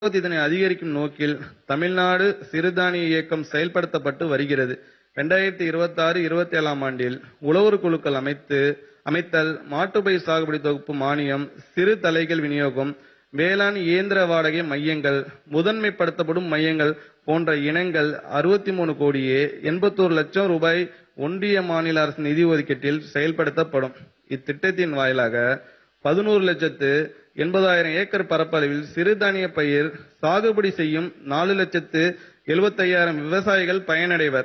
இதனை அதிகரிக்கும் நோக்கில் தமிழ்நாடு சிறுதானிய இயக்கம் செயல்படுத்தப்பட்டு வருகிறது இரண்டாயிரத்தி இருபத்தி ஆறு இருபத்தி ஏழாம் ஆண்டில் உழவர் குழுக்கள் அமைத்து அமைத்தல் மாட்டுப்பயிர் சாகுபடி தொகுப்பு மானியம் சிறு தலைகள் விநியோகம் வேளாண் இயந்திர வாடகை மையங்கள் முதன்மைப்படுத்தப்படும் மையங்கள் போன்ற இனங்கள் அறுபத்தி மூணு கோடியே எண்பத்தோரு லட்சம் ரூபாய் ஒன்றிய மாநில அரசு நிதி ஒதுக்கீட்டில் செயல்படுத்தப்படும் இத்திட்டத்தின் வாயிலாக பதினோரு லட்சத்து எண்பதாயிரம் ஏக்கர் பரப்பளவில் சிறுதானிய பயிர் சாகுபடி செய்யும் நாலு லட்சத்து எழுபத்தையாயிரம் விவசாயிகள் பயனடைவர்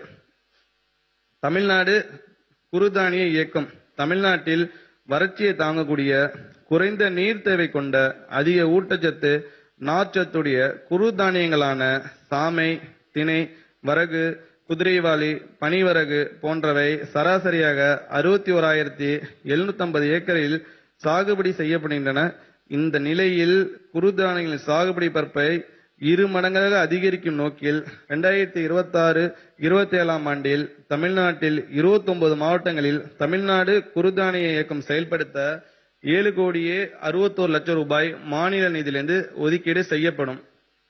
தமிழ்நாடு குறுதானிய இயக்கம் தமிழ்நாட்டில் வறட்சியை தாங்கக்கூடிய குறைந்த நீர் தேவை கொண்ட அதிக ஊட்டச்சத்து நார்ச்சத்துடைய குறுதானியங்களான சாமை திணை வரகு குதிரைவாளி பனிவரகு போன்றவை சராசரியாக அறுபத்தி ஓராயிரத்தி எழுநூத்தி ஏக்கரில் சாகுபடி செய்யப்படுகின்றன இந்த நிலையில் குறுதானியங்களின் சாகுபடி பரப்பை இரு மடங்காக அதிகரிக்கும் நோக்கில் இரண்டாயிரத்தி இருபத்தி ஆறு இருபத்தி ஏழாம் ஆண்டில் தமிழ்நாட்டில் 29 மாவட்டங்களில் தமிழ்நாடு குறுதானிய இயக்கம் செயல்படுத்த ஏழு கோடியே அறுபத்தோரு லட்சம் ரூபாய் மாநில நிதியிலிருந்து ஒதுக்கீடு செய்யப்படும்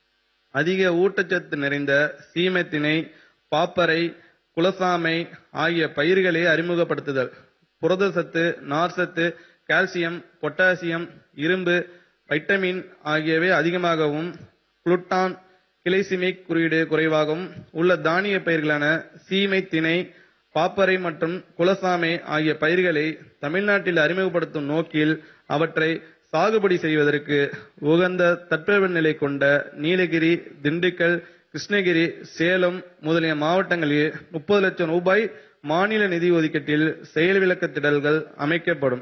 அதிக ஊட்டச்சத்து நிறைந்த சீமைத்திணை பாப்பரை குலசாமை ஆகிய பயிர்களை அறிமுகப்படுத்துதல் புரதசத்து நார்சத்து கால்சியம் பொட்டாசியம் இரும்பு வைட்டமின் ஆகியவை அதிகமாகவும் குளுட்டான் கிளைசிமிக் குறியீடு குறைவாகவும் உள்ள தானிய பயிர்களான சீமை திணை பாப்பரை மற்றும் குலசாமை ஆகிய பயிர்களை தமிழ்நாட்டில் அறிமுகப்படுத்தும் நோக்கில் அவற்றை சாகுபடி செய்வதற்கு உகந்த தட்பவெப்பநிலை கொண்ட நீலகிரி திண்டுக்கல் கிருஷ்ணகிரி சேலம் முதலிய மாவட்டங்களில் முப்பது லட்சம் ரூபாய் மாநில நிதி ஒதுக்கீட்டில் செயல் விளக்க திடல்கள் அமைக்கப்படும்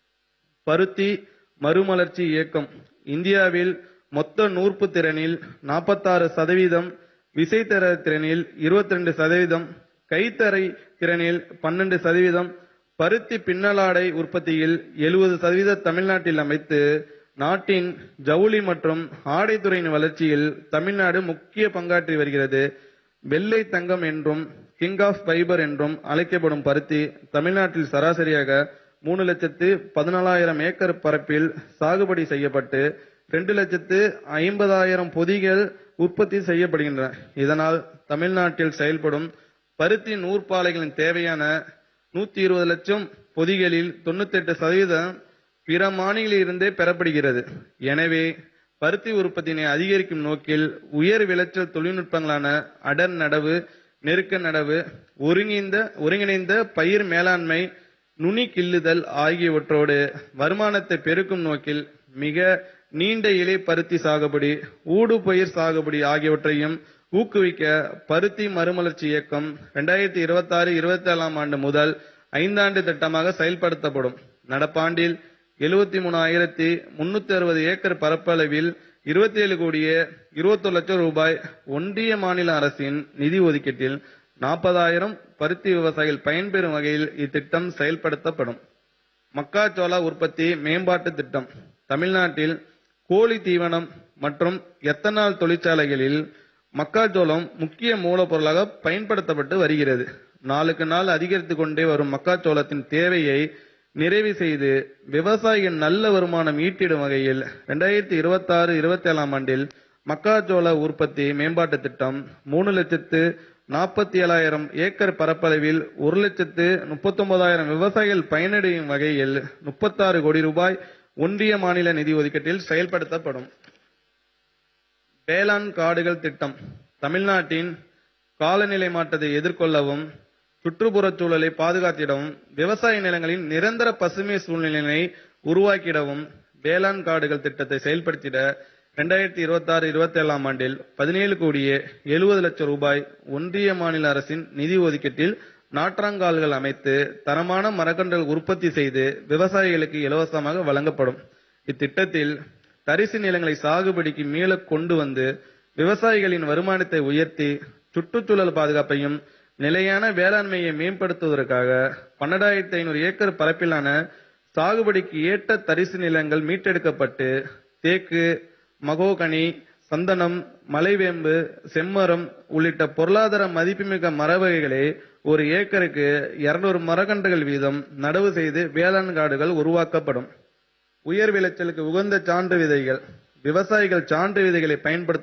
பருத்தி மறுமலர்ச்சி இயக்கம் இந்தியாவில் மொத்த நூற்பு திறனில் 46% சதவீதம் விசைத்தர திறனில் 22% சதவீதம் கைத்தறை திறனில் 12% சதவீதம் பருத்தி பின்னலாடை உற்பத்தியில் 70% சதவீத தமிழ்நாட்டில் அமைத்து நாட்டின் ஜவுளி மற்றும் ஆடைத்துறையின் வளர்ச்சியில் தமிழ்நாடு முக்கிய பங்காற்றி வருகிறது வெள்ளை தங்கம் என்றும் கிங் ஆஃப் ஃபைபர் என்றும் அழைக்கப்படும் பருத்தி தமிழ்நாட்டில் சராசரியாக மூணு லட்சத்து பதினாலாயிரம் ஏக்கர் பரப்பில் சாகுபடி செய்யப்பட்டு ரெண்டு லட்சத்து ஐம்பதாயிரம் பொதிகள் உற்பத்தி செய்யப்படுகின்றன இதனால் தமிழ்நாட்டில் செயல்படும் பருத்தி நூற்பாலைகளின் தேவையான நூத்தி இருபது லட்சம் பொதிகளில் தொண்ணூத்தி எட்டு சதவீதம் பிற மாநிலில் இருந்தே பெறப்படுகிறது எனவே பருத்தி உற்பத்தியினை அதிகரிக்கும் நோக்கில் உயர் விளைச்சல் தொழில்நுட்பங்களான அடர் நடவு நெருக்க நடவு ஒருங்கிணைந்த ஒருங்கிணைந்த பயிர் மேலாண்மை நுனி கிள்ளுதல் ஆகியவற்றோடு வருமானத்தை பெருக்கும் நோக்கில் மிக நீண்ட இலை பருத்தி சாகுபடி ஊடு பயிர் சாகுபடி ஆகியவற்றையும் ஊக்குவிக்க பருத்தி மறுமலர்ச்சி இயக்கம் இரண்டாயிரத்தி இருபத்தி ஆறு இருபத்தி ஏழாம் ஆண்டு முதல் ஐந்தாண்டு திட்டமாக செயல்படுத்தப்படும் நடப்பாண்டில் எழுபத்தி மூணாயிரத்தி முன்னூத்தி அறுபது ஏக்கர் பரப்பளவில் இருபத்தி ஏழு கோடியே இருபத்தொரு லட்சம் ரூபாய் ஒன்றிய மாநில அரசின் நிதி ஒதுக்கீட்டில் நாற்பதாயிரம் பருத்தி விவசாயிகள் பயன்பெறும் வகையில் இத்திட்டம் செயல்படுத்தப்படும் மக்காச்சோள உற்பத்தி மேம்பாட்டு திட்டம் தமிழ்நாட்டில் கோழி தீவனம் மற்றும் எத்தனால் தொழிற்சாலைகளில் மக்காச்சோளம் முக்கிய மூலப்பொருளாக பயன்படுத்தப்பட்டு வருகிறது நாளுக்கு நாள் அதிகரித்து கொண்டே வரும் மக்காச்சோளத்தின் தேவையை நிறைவு செய்து விவசாயிகள் நல்ல வருமானம் ஈட்டிடும் வகையில் இரண்டாயிரத்தி இருபத்தி ஆறு இருபத்தி ஏழாம் ஆண்டில் மக்காச்சோள உற்பத்தி மேம்பாட்டு திட்டம் மூணு லட்சத்து நாற்பத்தி ஏழாயிரம் ஏக்கர் பரப்பளவில் ஒரு லட்சத்து முப்பத்தொன்பதாயிரம் விவசாயிகள் பயனடையும் வகையில் முப்பத்தாறு கோடி ரூபாய் ஒன்றிய மாநில நிதி ஒதுக்கீட்டில் செயல்படுத்தப்படும் வேளாண் காடுகள் திட்டம் தமிழ்நாட்டின் காலநிலை மாற்றத்தை எதிர்கொள்ளவும் சுற்றுப்புறச் சூழலை பாதுகாத்திடவும் விவசாய நிலங்களின் நிரந்தர பசுமை சூழ்நிலையை உருவாக்கிடவும் வேளாண் காடுகள் திட்டத்தை செயல்படுத்திட இரண்டாயிரத்தி இருபத்தி ஆறு இருபத்தி ஏழாம் ஆண்டில் பதினேழு கோடியே எழுபது லட்சம் ரூபாய் ஒன்றிய மாநில அரசின் நிதி ஒதுக்கீட்டில் நாற்றாங்கால்கள் அமைத்து தரமான மரக்கன்றுகள் உற்பத்தி செய்து விவசாயிகளுக்கு இலவசமாக வழங்கப்படும் இத்திட்டத்தில் தரிசு நிலங்களை சாகுபடிக்கு மீள கொண்டு வந்து விவசாயிகளின் வருமானத்தை உயர்த்தி சுற்றுச்சூழல் பாதுகாப்பையும் நிலையான வேளாண்மையை மேம்படுத்துவதற்காக பன்னெண்டாயிரத்தி ஐநூறு ஏக்கர் பரப்பிலான சாகுபடிக்கு ஏற்ற தரிசு நிலங்கள் மீட்டெடுக்கப்பட்டு தேக்கு மகோகனி சந்தனம் மலைவேம்பு செம்மரம் உள்ளிட்ட பொருளாதார மதிப்புமிக்க மர வகைகளை ஒரு ஏக்கருக்கு இருநூறு மரக்கன்றுகள் வீதம் நடவு செய்து வேளாண் காடுகள் உருவாக்கப்படும் உயர் விளைச்சலுக்கு உகந்த சான்று விதைகள் விவசாயிகள் சான்று விதைகளை பயன்படுத்த